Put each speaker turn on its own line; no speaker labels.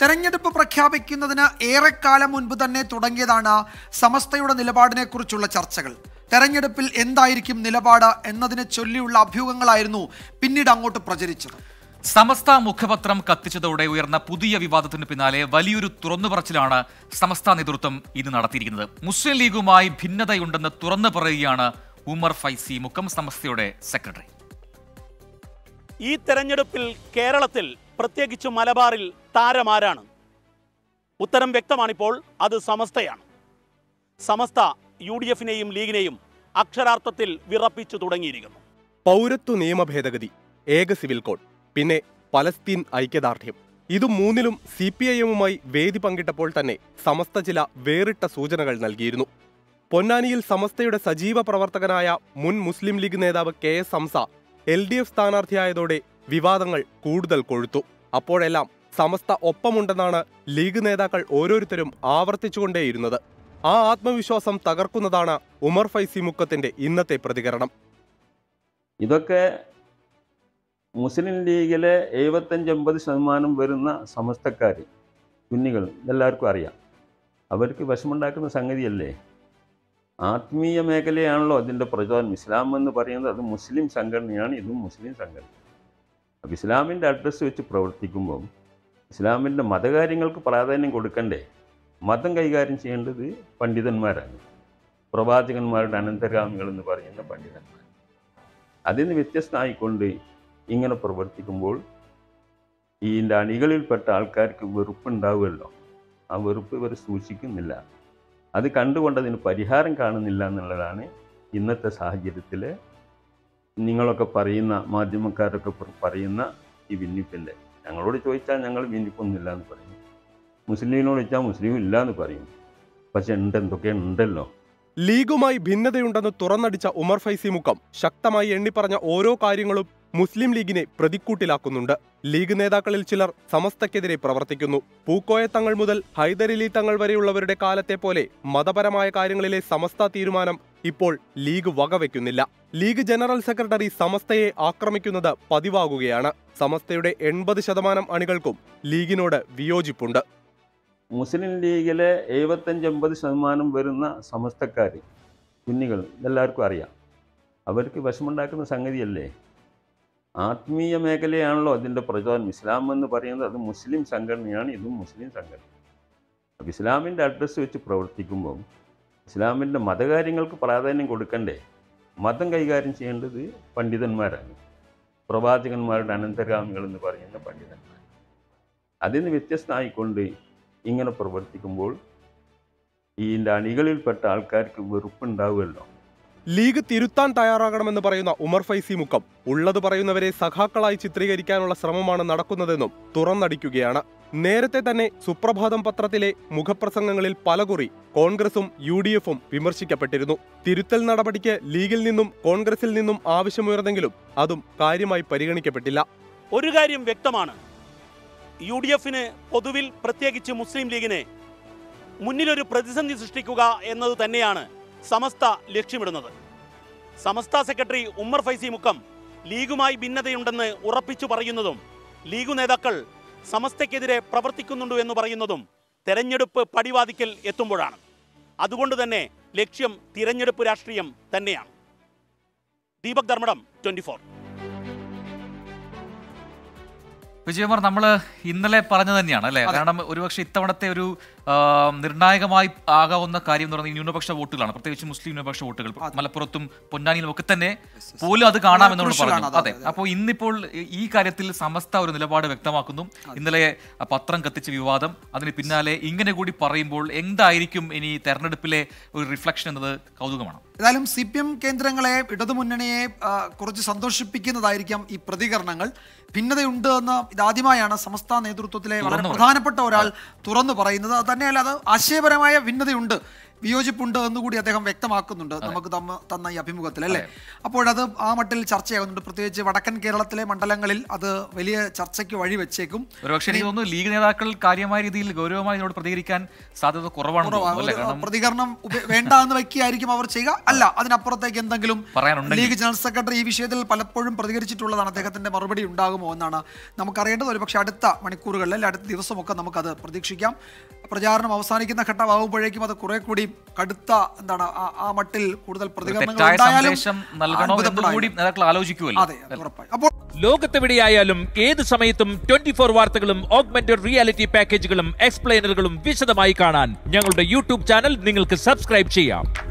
തെരഞ്ഞെടുപ്പ് പ്രഖ്യാപിക്കുന്നതിന് ഏറെക്കാലം മുൻപ് തന്നെ തുടങ്ങിയതാണ് സമസ്തയുടെ നിലപാടിനെ കുറിച്ചുള്ള ചർച്ചകൾ തെരഞ്ഞെടുപ്പിൽ എന്തായിരിക്കും നിലപാട് എന്നതിനെ ചൊല്ലിയുള്ള അഭ്യൂഹങ്ങളായിരുന്നു പിന്നീട് അങ്ങോട്ട് പ്രചരിച്ചത്
സമസ്ത മുഖപത്രം കത്തിച്ചതോടെ ഉയർന്ന പുതിയ വിവാദത്തിന് പിന്നാലെ വലിയൊരു തുറന്നുപറച്ചിലാണ് സമസ്ത നേതൃത്വം ഇന്ന് നടത്തിയിരിക്കുന്നത് മുസ്ലിം ലീഗുമായി ഭിന്നതയുണ്ടെന്ന് തുറന്നു പറയുകയാണ് ഉമർ ഫൈസി മുക്കം സമസ്തയുടെ സെക്രട്ടറി
ഈ തെരഞ്ഞെടുപ്പിൽ കേരളത്തിൽ പ്രത്യേകിച്ച് മലബാറിൽ താരമാരാണ് ഉത്തരം വ്യക്തമാണിപ്പോൾ അത് സമസ്തയാണ് സമസ്ത യു ഡി എഫിനെയും ലീഗിനെയും അക്ഷരാർത്ഥത്തിൽ വിറപ്പിച്ചു തുടങ്ങിയിരിക്കുന്നു
പൗരത്വ നിയമ ഭേദഗതി ഏക സിവിൽ കോഡ് പിന്നെ പലസ്തീൻ ഐക്യദാർഢ്യം ഇതു മൂന്നിലും സി പി ഐ എമ്മുമായി വേദി പങ്കിട്ടപ്പോൾ തന്നെ സമസ്ത ചില വേറിട്ട സൂചനകൾ നൽകിയിരുന്നു പൊന്നാനിയിൽ സമസ്തയുടെ സജീവ പ്രവർത്തകനായ മുൻ മുസ്ലിം ലീഗ് നേതാവ് K S Hamsa L D F സ്ഥാനാർത്ഥിയായതോടെ വിവാദങ്ങൾ കൂടുതൽ കൊഴുത്തു അപ്പോഴെല്ലാം സമസ്ത ഒപ്പമുണ്ടെന്നാണ് ലീഗ് നേതാക്കൾ ഓരോരുത്തരും ആവർത്തിച്ചുകൊണ്ടേയിരുന്നത് ആ ആത്മവിശ്വാസം തകർക്കുന്നതാണ് ഉമർ ഫൈസി മുക്കത്തിന്റെ ഇന്നത്തെ പ്രതികരണം
ഇതൊക്കെ മുസ്ലിം ലീഗിലെ എഴുപത്തഞ്ച് എൺപത് ശതമാനം വരുന്ന സമസ്തക്കാർ സുന്നികൾ എല്ലാവർക്കും അറിയാം അവർക്ക് വിഷമുണ്ടാക്കുന്ന സംഗതിയല്ലേ ആത്മീയ മേഖലയാണല്ലോ അതിൻ്റെ പ്രചോദനം ഇസ്ലാം എന്ന് പറയുന്നത് അത് മുസ്ലിം സംഘടനയാണ് ഇതും മുസ്ലിം സംഘടന അപ്പോൾ ഇസ്ലാമിൻ്റെ അഡ്രസ്സ് വെച്ച് പ്രവർത്തിക്കുമ്പം ഇസ്ലാമിൻ്റെ മതകാര്യങ്ങൾക്ക് പ്രാധാന്യം കൊടുക്കണ്ടേ മതം കൈകാര്യം ചെയ്യേണ്ടത് പണ്ഡിതന്മാരാണ് പ്രവാചകന്മാരുടെ അനന്തരാമികൾ എന്ന് പറയുന്ന പണ്ഡിതന്മാർ അതിൽ നിന്ന് വ്യത്യസ്തമായിക്കൊണ്ട് ഇങ്ങനെ പ്രവർത്തിക്കുമ്പോൾ ഇതിൻ്റെ അണികളിൽപ്പെട്ട ആൾക്കാർക്ക് വെറുപ്പുണ്ടാവുമല്ലോ ആ വെറുപ്പ് ഇവർ സൂക്ഷിക്കുന്നില്ല അത് കണ്ടുകൊണ്ട് അതിന് പരിഹാരം കാണുന്നില്ല എന്നുള്ളതാണ് ഇന്നത്തെ സാഹചര്യത്തിൽ നിങ്ങളൊക്കെ പറയുന്ന മാധ്യമക്കാരൊക്കെ പ- പറയുന്ന ഈ ഭിന്നിപ്പിൻ്റെ ഞങ്ങളോട് ചോദിച്ചാൽ ഞങ്ങൾ ഭിന്നിപ്പൊന്നുമില്ല എന്ന് പറയും മുസ്ലിമിനോട് ചോദിച്ചാൽ മുസ്ലിം ഇല്ല എന്ന് പറയും പക്ഷെ ഉണ്ട് എന്തൊക്കെ ഉണ്ടല്ലോ
ലീഗുമായി ഭിന്നതയുണ്ടെന്ന് തുറന്നടിച്ച ഉമർ ഫൈസി മുക്കം ശക്തമായി എണ്ണിപ്പറഞ്ഞ ഓരോ കാര്യങ്ങളും മുസ്ലിം ലീഗിനെ പ്രതിക്കൂട്ടിലാക്കുന്നുണ്ട് ലീഗ് നേതാക്കളിൽ ചിലർ സമസ്തക്കെതിരെ പ്രവർത്തിക്കുന്നു പൂക്കോയ തങ്ങൾ മുതൽ ഹൈദരലി തങ്ങൾ വരെയുള്ളവരുടെ കാലത്തെ പോലെ മതപരമായ കാര്യങ്ങളിലെ സമസ്ത തീരുമാനം ഇപ്പോൾ ലീഗ് വകവെക്കുന്നില്ല ലീഗ് ജനറൽ സെക്രട്ടറി സമസ്തയെ ആക്രമിക്കുന്നത് പതിവാകുകയാണ് സമസ്തയുടെ എൺപത് ശതമാനം അണികൾക്കും ലീഗിനോട് വിയോജിപ്പുണ്ട്
മുസ്ലിം ലീഗിലെ എഴുപത്തഞ്ച് എൺപത് ശതമാനം വരുന്ന സമസ്തക്കാർ സുന്നികൾ എല്ലാവർക്കും അറിയാം അവർക്ക് വിഷമുണ്ടാക്കുന്ന സംഗതിയല്ലേ ആത്മീയ മേഖലയാണല്ലോ അതിൻ്റെ പ്രചോദനം ഇസ്ലാം എന്ന് പറയുന്നത് അത് മുസ്ലിം സംഘടനയാണ് ഇതും മുസ്ലിം സംഘടന അപ്പോൾ ഇസ്ലാമിൻ്റെ അഡ്രസ്സ് വെച്ച് പ്രവർത്തിക്കുമ്പം ഇസ്ലാമിൻ്റെ മതകാര്യങ്ങൾക്ക് പ്രാധാന്യം കൊടുക്കണ്ടേ മതം കൈകാര്യം ചെയ്യേണ്ടത് പണ്ഡിതന്മാരാണ് പ്രവാചകന്മാരുടെ അനന്തരാമികൾ എന്ന് പറയുന്ന പണ്ഡിതന്മാർ അതിൽ നിന്ന് വ്യത്യസ്തമായിക്കൊണ്ട് ഇങ്ങനെ പ്രവർത്തിക്കുമ്പോൾ ഇതിൻ്റെ അണികളിൽപ്പെട്ട ആൾക്കാർക്ക് വെറുപ്പുണ്ടാവുമല്ലോ
ലീഗ് തിരുത്താൻ തയ്യാറാകണമെന്ന് പറയുന്ന ഉമർ ഫൈസി മുക്കം ഉള്ളത് പറയുന്നവരെ സഖാക്കളായി ചിത്രീകരിക്കാനുള്ള ശ്രമമാണ് നടക്കുന്നതെന്നും തുറന്നടിക്കുകയാണ് നേരത്തെ തന്നെ സുപ്രഭാതം പത്രത്തിലെ മുഖപ്രസംഗങ്ങളിൽ പലകുറി കോൺഗ്രസും യു ഡി എഫും വിമർശിക്കപ്പെട്ടിരുന്നു തിരുത്തൽ നടപടിക്ക് ലീഗിൽ നിന്നും കോൺഗ്രസിൽ നിന്നും ആവശ്യമുയർന്നെങ്കിലും അതും കാര്യമായി പരിഗണിക്കപ്പെട്ടില്ല
ഒരു കാര്യം വ്യക്തമാണ് യു ഡി എഫിന് പൊതുവിൽ പ്രത്യേകിച്ച് മുസ്ലിം ലീഗിന് മുന്നിലൊരു പ്രതിസന്ധി സൃഷ്ടിക്കുക എന്നത് തന്നെയാണ് സമസ്ത ലക്ഷ്യമിടുന്നത് സമസ്ത സെക്രട്ടറി ഉമ്മർ ഫൈസി മുക്കം ലീഗുമായി ഭിന്നതയുണ്ടെന്ന് ഉറപ്പിച്ചു പറയുന്നതും ലീഗു നേതാക്കൾ സമസ്തയ്ക്കെതിരെ പ്രവർത്തിക്കുന്നുണ്ടു എന്ന് പറയുന്നതും തെരഞ്ഞെടുപ്പ് പടിവാതിക്കൽ എത്തുമ്പോഴാണ് അതുകൊണ്ട് തന്നെ ലക്ഷ്യം തിരഞ്ഞെടുപ്പ് രാഷ്ട്രീയം തന്നെയാണ് ദീപക് ധർമ്മടം ട്വന്റി ഫോർ
വിജയകുമാർ നമ്മൾ ഇന്നലെ പറഞ്ഞു തന്നെയാണ് അല്ലേ കാരണം ഒരുപക്ഷെ ഇത്തവണത്തെ ഒരു ആ, നിർണായകമായി ആകാവുന്ന കാര്യം എന്ന് പറയുന്നത് ഈ ന്യൂനപക്ഷ വോട്ടുകളാണ് പ്രത്യേകിച്ച് മുസ്ലിം ന്യൂനപക്ഷ വോട്ടുകൾ മലപ്പുറത്തും പൊന്നാനിയിലും ഒക്കെ തന്നെ പോലും അത് കാണാമെന്ന് നമ്മൾ
crucial
പറഞ്ഞു
ആണ് അത്,
അതെ
അതെ.
അപ്പോൾ ഇന്നിപ്പോൾ ഈ- ഈ കാര്യത്തിൽ സമസ്ത ഒരു നിലപാട് വ്യക്തമാക്കുന്നു ഇന്നലെ ആ പത്രം കത്തിച്ച വിവാദം അതിന് പിന്നാലെ ഇങ്ങനെ കൂടി പറയുമ്പോൾ എന്തായിരിക്കും ഇനി തെരഞ്ഞെടുപ്പിലെ ഒരു റിഫ്ലക്ഷൻ എന്നത് കൗതുകമാണ്
ഏതായാലും സി പി എം കേന്ദ്രങ്ങളെ ഇടതുമുന്നണിയെ ആ, കുറച്ച് സന്തോഷിപ്പിക്കുന്നതായിരിക്കാം ഈ പ്രതികരണങ്ങൾ ഭിന്നതയുണ്ട് എന്ന് ഇതാദ്യമായാണ് സമസ്ത നേതൃത്വത്തിലെ വളരെ
തുറന്നു
പ്രധാനപ്പെട്ട ഒരാൾ തുറന്നു പറയുന്നത് അത് തന്നെയല്ല അത് ആശയപരമായ ഭിന്നതയുണ്ട് വിയോജിപ്പുണ്ട് എന്നുകൂടി അദ്ദേഹം വ്യക്തമാക്കുന്നുണ്ട് നമുക്ക് തമ്മ തന്ന ഈ അഭിമുഖത്തിൽ അല്ലേ അപ്പോഴത് ആ മട്ടിൽ ചർച്ചയാകുന്നുണ്ട് പ്രത്യേകിച്ച് വടക്കൻ കേരളത്തിലെ മണ്ഡലങ്ങളിൽ അത് വലിയ ചർച്ചയ്ക്ക് വഴി വെച്ചേക്കും
ഒരുപക്ഷെ എനിക്ക് തോന്നുന്നു ലീഗ് നേതാക്കൾ കാര്യമായ രീതിയിൽ ഗൗരവമായി ഇതിനോട് പ്രതികരിക്കാൻ സാധ്യത കുറവാണ്
കുറവാണ്.
അല്ലേ
ഒരു
കാരണം
പ്രതികരണം ഉപ- വേണ്ട എന്ന് വയ്ക്കുകയായിരിക്കും അവർ ചെയ്യുക അല്ല അതിനപ്പുറത്തേക്ക് എന്തെങ്കിലും
പറയാനുണ്ടെങ്കിൽ.
ലീഗ് ജനറൽ സെക്രട്ടറി ഈ വിഷയത്തിൽ പലപ്പോഴും പ്രതികരിച്ചിട്ടുള്ളതാണ് അദ്ദേഹത്തിന്റെ മറുപടി ഉണ്ടാകുമോ എന്നാണ് നമുക്കറിയേണ്ടത് ഒരുപക്ഷെ അടുത്ത മണിക്കൂറുകളിൽ അല്ലെങ്കിൽ അടുത്ത ദിവസമൊക്കെ നമുക്കത് പ്രതീക്ഷിക്കാം പ്രചാരണം അവസാനിക്കുന്ന ഘട്ടമാകുമ്പോഴേക്കും അത് കുറെ കൂടി കടുത്ത എന്താണ് ആ- ആ മട്ടിൽ കൂടുതൽ പ്രതികരണങ്ങൾ
തെറ്റായ
ഉണ്ടായാലും
സന്ദേശം നൽകണോ എന്ന്
അത്ഭുതപ്പെടാനില്ല.
കൂടി നേതാക്കൾ ആലോചിക്കുമല്ലോ
അതെ അത് ഉറപ്പായി അപ്പോൾ
ലോകത്തെവിടെയായാലും ഏത് സമയത്തും ട്വന്റി ഫോർ വാർത്തകളും ഓഗ്മെന്റഡ് റിയാലിറ്റി പാക്കേജുകളും എക്സ്പ്ലെയിനറുകളും വിശദമായി കാണാൻ ഞങ്ങളുടെ യൂട്യൂബ് ചാനൽ നിങ്ങൾക്ക് സബ്സ്ക്രൈബ് ചെയ്യാം